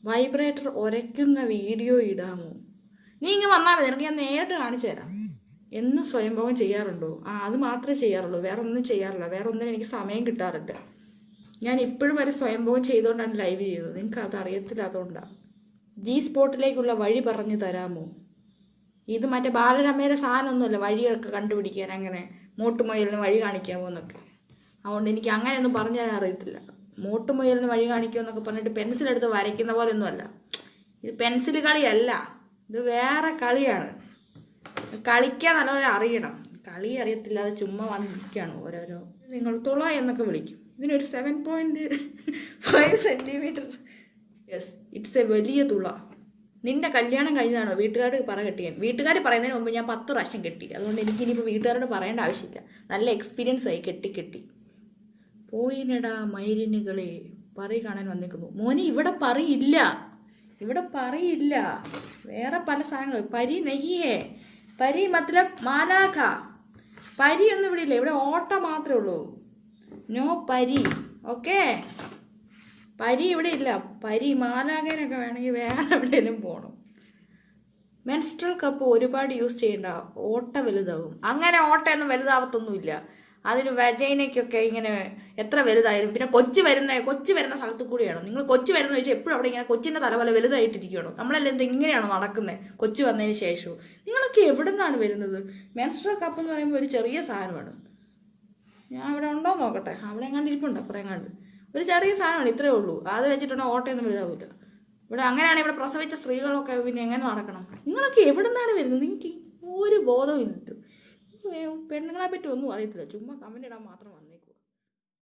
vibrator ഒരയ്ക്കുന്ന video ഇടാമോ നീ ഇങ്ങ് വന്നാൽ മതി നിനക്ക് ഞാൻ നേരിട്ട് കാണിച്ചു തരാം എന്നും സ്വയംഭവം ചെയ്യാറുണ്ടോ ആ അത് മാത്രമേ ചെയ്യാറുള്ളൂ വേറെ ഒന്നും ചെയ്യാറില്ല വേറെ ഒന്നിനും എനിക്ക് സമയം കിട്ടാറില്ല ഞാൻ ഇപ്പോഴും വരെ സ്വയംഭവം ചെയ്തുകൊണ്ടാണ് ലൈവ് ചെയ്തത് നിങ്ങൾക്ക് അത് അറിയത്തില്ല അതുകൊണ്ടാണ് ജി സ്പോട്ടിലേക്കുള്ള വഴി പറഞ്ഞു തരാമോ ഇത് മറ്റേ ബാലരമയുടെ സാധനമൊന്നുമല്ല വഴിയൊക്കെ കണ്ടുപിടിക്കാൻ അങ്ങനെ മോട്ടുമൊയലിന് വഴി കാണിക്കാമോ എന്നൊക്കെ അതുകൊണ്ട് എനിക്ക് അങ്ങനെയൊന്നും പറഞ്ഞു തരാൻ അറിയത്തില്ല മോട്ടുമൊയലിന് വഴി കാണിക്കുമോ എന്നൊക്കെ പറഞ്ഞിട്ട് പെൻസിൽ എടുത്ത് വരയ്ക്കുന്ന പോലെ ഒന്നുമല്ല ഇത് പെൻസിൽ കളിയല്ല ഇത് വേറെ കളിയാണ് കളിക്കാൻ നല്ലപോലെ അറിയണം കളി അറിയത്തില്ലാതെ ചുമ്മാ വന്നിരിക്കുകയാണ് ഓരോരോ നിങ്ങൾ തുള എന്നൊക്കെ വിളിക്കും ഇതിനൊരു seven point five centimetre yes it's a വലിയ തുള നിന്റെ കല്യാണം കഴിഞ്ഞതാണോ വീട്ടുകാരോട് പറ കെട്ടിയാൻ വീട്ടുകാർ പറയുന്നതിന് മുമ്പ് ഞാൻ പത്ത് പ്രാവശ്യം കെട്ടി അതുകൊണ്ട് എനിക്ക് ഇനിയിപ്പോൾ വീട്ടുകാരോട് പറയേണ്ട ആവശ്യമില്ല നല്ല എക്സ്പീരിയൻസ് ആയി കെട്ടി കെട്ടി പോയിനടാ മൈലിനുകളെ പറി കാണാൻ വന്നേക്കുന്നു മോനെ ഇവിടെ പറയില്ല ഇവിടെ പറയില്ല വേറെ പല സാധനങ്ങൾ പരി നെയ്യേ പരി മത്ലബ് മാലാഖ പരി ഒന്നും ഇവിടെ ഇല്ല ഇവിടെ ഓട്ട മാത്രമേ ഉള്ളൂ നോ പരി ഓക്കേ പരി ഇവിടെ ഇല്ല പരി മാലാഖേനൊക്കെ വേണമെങ്കിൽ വേറെ എവിടെയെങ്കിലും പോകണം മെൻസ്ട്രൽ കപ്പ് ഒരുപാട് യൂസ് ചെയ്യണ്ട ഓട്ട വലുതാകും അങ്ങനെ ഓട്ടയൊന്നും വലുതാവത്തൊന്നുമില്ല അതിന് വജൈനയ്ക്കൊക്കെ ഇങ്ങനെ എത്ര വലുതായാലും പിന്നെ കൊച്ചു വരുന്ന കൊച്ചു വരുന്ന സ്ഥലത്ത് കൂടിയാണോ നിങ്ങൾ കൊച്ചു വരുന്ന വെച്ചാൽ എപ്പോഴും അവിടെ ഇങ്ങനെ കൊച്ചിന്റെ തല പോലെ വലുതായിട്ടിരിക്കുകയാണോ നമ്മളെല്ലാം എന്ത് ഇങ്ങനെയാണോ നടക്കുന്നത് കൊച്ചു വന്നതിന് ശേഷവും നിങ്ങളൊക്കെ എവിടെ നിന്നാണ് വരുന്നത് മെൻസ്ട്രൽ കപ്പ് എന്ന് പറയുമ്പോൾ ഒരു ചെറിയ സാധനമാണ് ഞാൻ അവിടെ ഉണ്ടോ നോക്കട്ടെ അവിടെ എങ്ങാണ്ട് ഇരിപ്പുണ്ട് അപ്പുറം എങ്ങാണ്ട് ഒരു ചെറിയ സാധനമാണ് ഇത്രേ ഉള്ളൂ അത് വെച്ചിട്ടുണ്ടെങ്കിൽ ഓട്ടയൊന്നും വലുതാവില്ല ഇവിടെ അങ്ങനെയാണ് ഇവിടെ പ്രസവിച്ച സ്ത്രീകളൊക്കെ പിന്നെ എങ്ങനെ നടക്കണം നിങ്ങളൊക്കെ എവിടെ നിന്നാണ് വരുന്നത് നിങ്ങൾക്ക് ഒരു ബോധവും ഇല്ല പെണ്ണുങ്ങളെ പറ്റി ഒന്നും അറിയത്തില്ല ചുമ്മാ കമന്റ് ഇടാൻ മാത്രം വന്നു